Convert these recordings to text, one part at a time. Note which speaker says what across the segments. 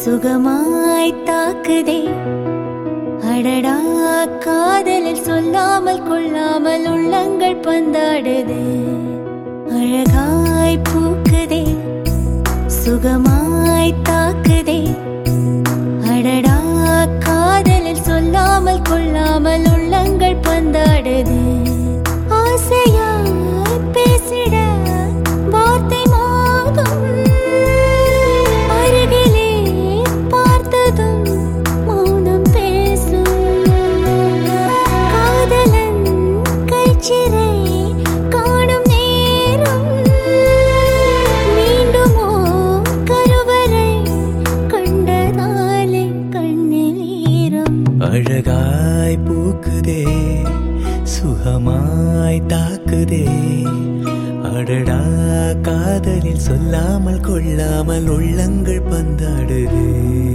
Speaker 1: சுகமாய் தாக்குதே அடடா காதலில் சொல்லாமல் கொள்ளாமல் உள்ளங்கள் பந்தாடுதே அழகாய் பூக்குதே சுகமாய் தாக்குதே அடடா காதலில் சொல்லாமல் கொள்ளாமல் உள்ளங்கள் பந்தாடுது ஆசையாய் பேசிட வார்த்தை மோதும் அருகிலே பார்த்ததும் மௌனம் பேசும் காதலன் கைச்சிறை காணும் நேரம் மீண்டுமோ கருவறை கண்டதாலே கண்ணில் ஈரம்
Speaker 2: அழகாய் பூக்குதே சுகமாய் தாக்குதே அடடா காதலில் சொல்லாமல் கொள்ளாமல் உள்ளங்கள் பந்தாடுதே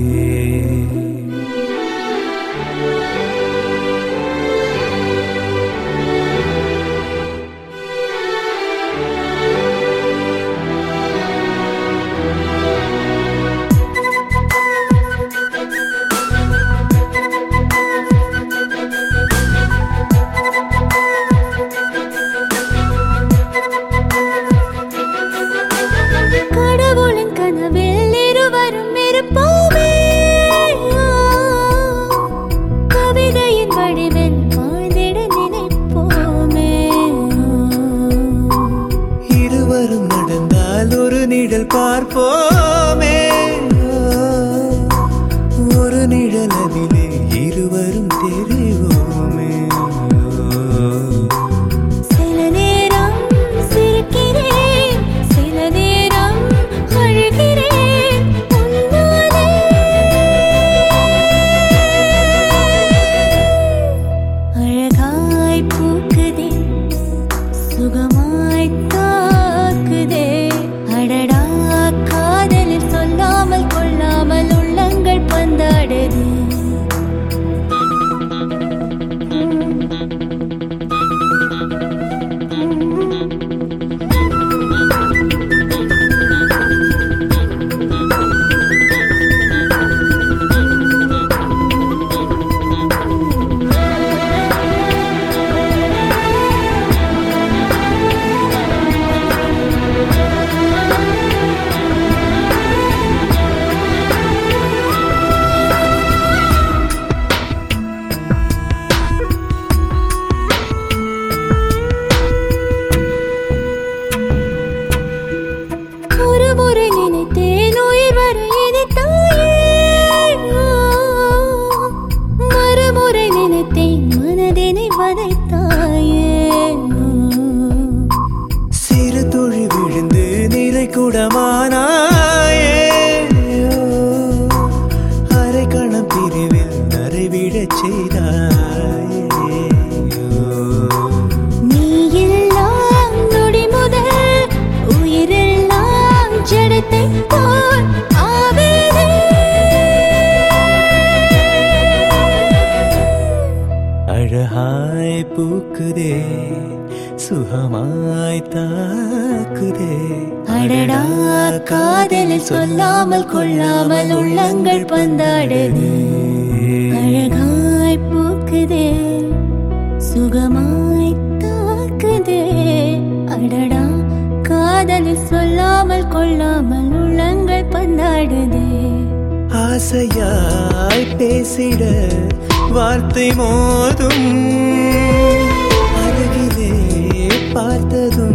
Speaker 1: கடவுளின் கனவில் இருவரும் இருப்போமே கவிதையின் வடிவில் வாழ்ந்திட நினைப்போமே
Speaker 2: இருவரும் நடந்தால் ஒரு நிழல் பார்ப்போமே ஒரு நிழல் அதிலே இருவரும் தெரிவோமே
Speaker 1: சில நேரம் சிரிக்கிறேன் சில நேரம் அழுகிறேன் உன்னாலே அழகாய் பூக்குதே சுகமாய் தாக்குதே அடடா காதலில் சொல்லாமல் கொள்ளாமல் உள்ளங்கள் பந்தாடுது ஒரு முறை நினைத்தேன் உயிர் வர இனித்தாயே மறுமுறை நினைத்தேன் மனதினை வதைத்தாயே
Speaker 2: சிறு துளி விழுந்து நிலை கூடமானாயே அரை கணம் பிரிவில் நரைவிடச் செய்தாயே
Speaker 1: நீ எல்லாம் நொடி முதல் உயிரெல்லாம் ஜடத்தை போல் ஆவேனே
Speaker 2: அழகாய் பூக்குதே சுகமாய் தாக்குதே
Speaker 1: அடடா காதலில் சொல்லாமல் கொள்ளாமல் உள்ளங்கள் பந்தாடுது அழகாய் பூக்குதே சுகமாய் தாக்குதே அடடா காதலில் சொல்லாமல் கொள்ளாமல் உள்ளங்கள் பந்தாடுதே
Speaker 2: ஆசையாய் பேசிட வார்த்தை மோதும் அருகிலே பார்த்ததும்